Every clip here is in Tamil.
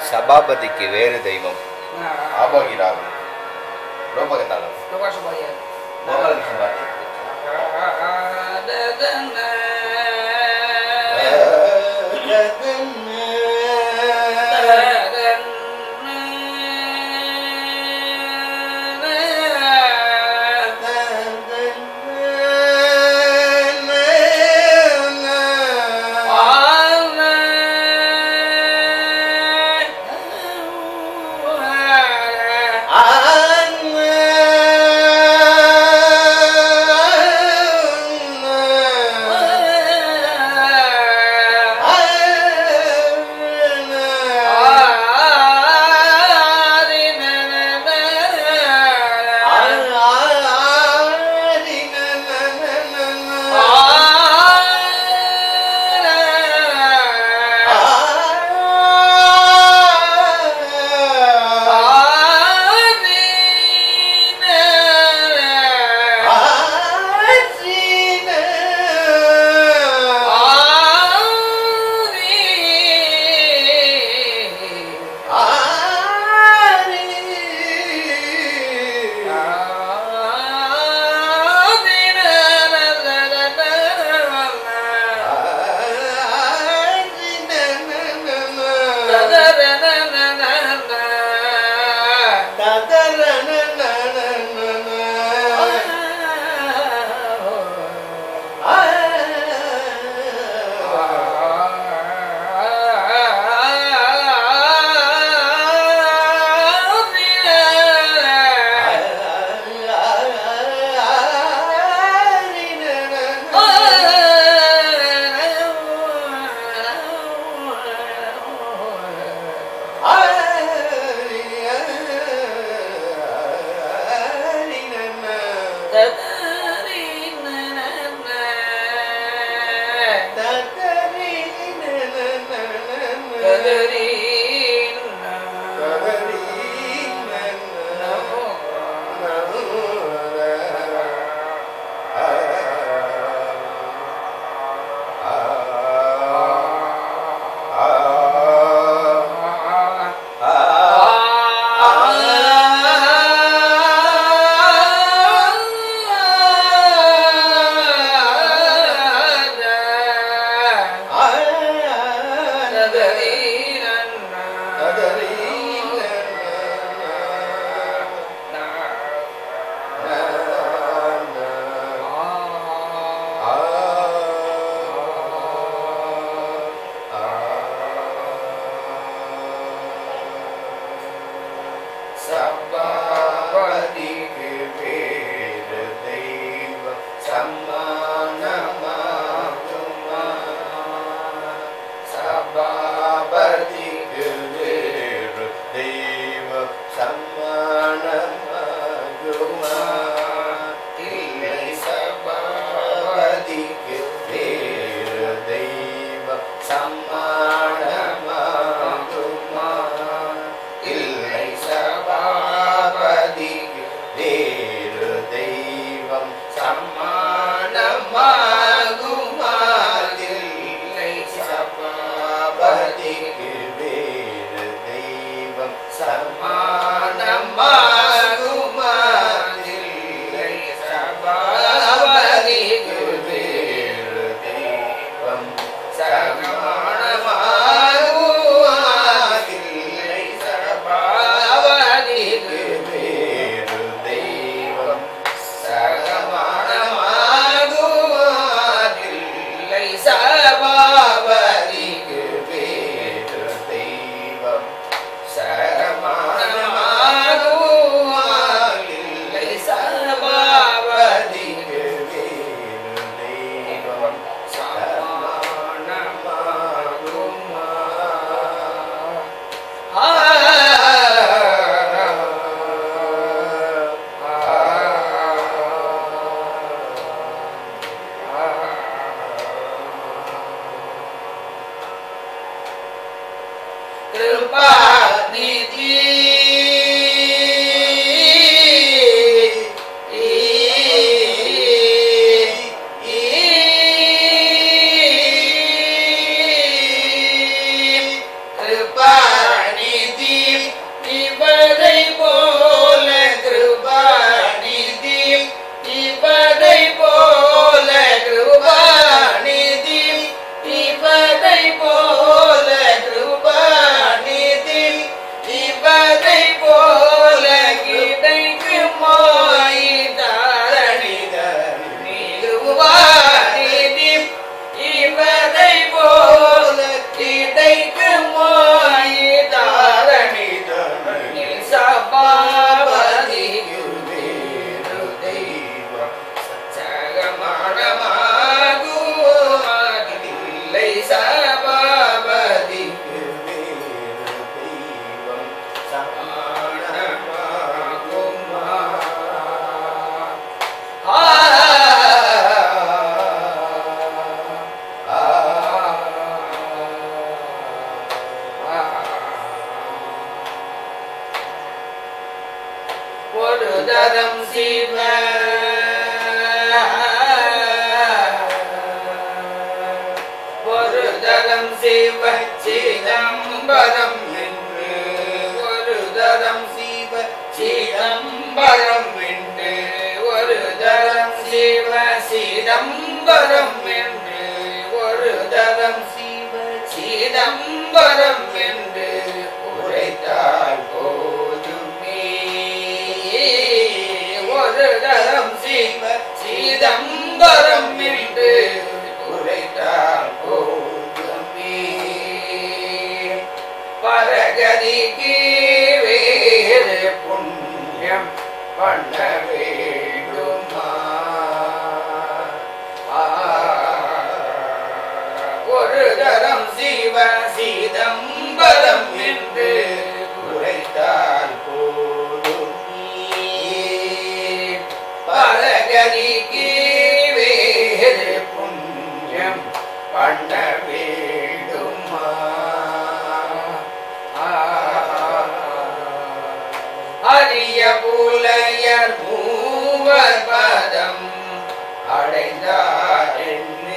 சபாபதிக்கு வேறு தெய்வம் ஆபோகிராகம் லோபகதாளம் மோகலட்சுமி பாட்டி சபாபதிக்கு வேறு தெய்வம் சம்மானமாகுமா சபாபதிக்கு வேறு தெய்வம் சம்மானமாகுமா இல்லை சபாபதிக்கு வேறு தெய்வம் சம்மானமாகுமா இல்லை சபாபதிக்கு வேறு தெய்வம் சம்மானமாகுமா இல்லை சபாபதிக்கு வேறு தெய்வம் சம்மானமாகுமா இல்லை சபாபதிக்கு வேறு தெய்வம் சமானமாகுவாதில்லை சபாவதிக்கு வேறு தெய்வம் சகமானமாகுவாதில்லை சபாவதிக்கு வேறு தெய்வம் சகமானமாகுவாதில்லை சபாவதிக்கு வேறு தெய்வம் சமானமாகுமா ஆ சபாபதிக்கு வேறு தெய்வம் ஆனமாகுமா? ஆ ஒரு தரம் சிவ ஒரு தரம் சிவ சிதம்பரம் என்று ஒரு தரம் சிவ சிதம்பரம் என்று ஒரு தரம் சிவ சிதம்பரம் என்று ஒரு தரம் சிவ சிதம்பரம் என்று உரைத்தால் போதுமே ஒரு தரம் சிவ சிதம்பரம் என்று உரைத்தால் போதுமே பரகதிக்கு வேறு புண்ணியம் பண்ண வேண்டுமா ஆ, ஒரு தரம் சிவ சிதம்பரம் என்று உரைத்தால் போதுமே பரகதிக்கு வேறு புண்ணியம் பண்ண வேண்டுமா அரிய புலையர் மூவர் பதம் அடைந்தார் என்னே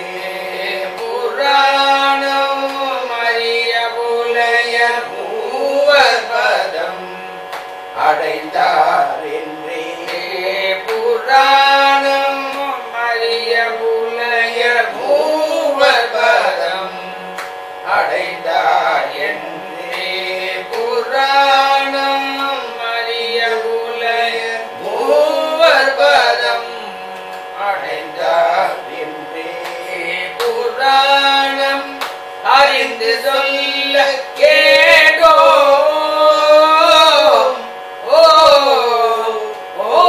புராணம் அரிய புலையர் மூவர் பதம் அடைந்தார் என்றே புராணம் அரிய புலையர் மூவர் பதம் அடைந்தார் என்றே புராணம் அரிய புலையர் மூவர் பதம் அடைந்தார் என்றே புராணம் அறிந்து சொல்ல கேடோ ஓ ஓ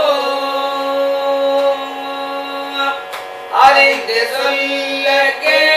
அறிந்து சொல்ல கே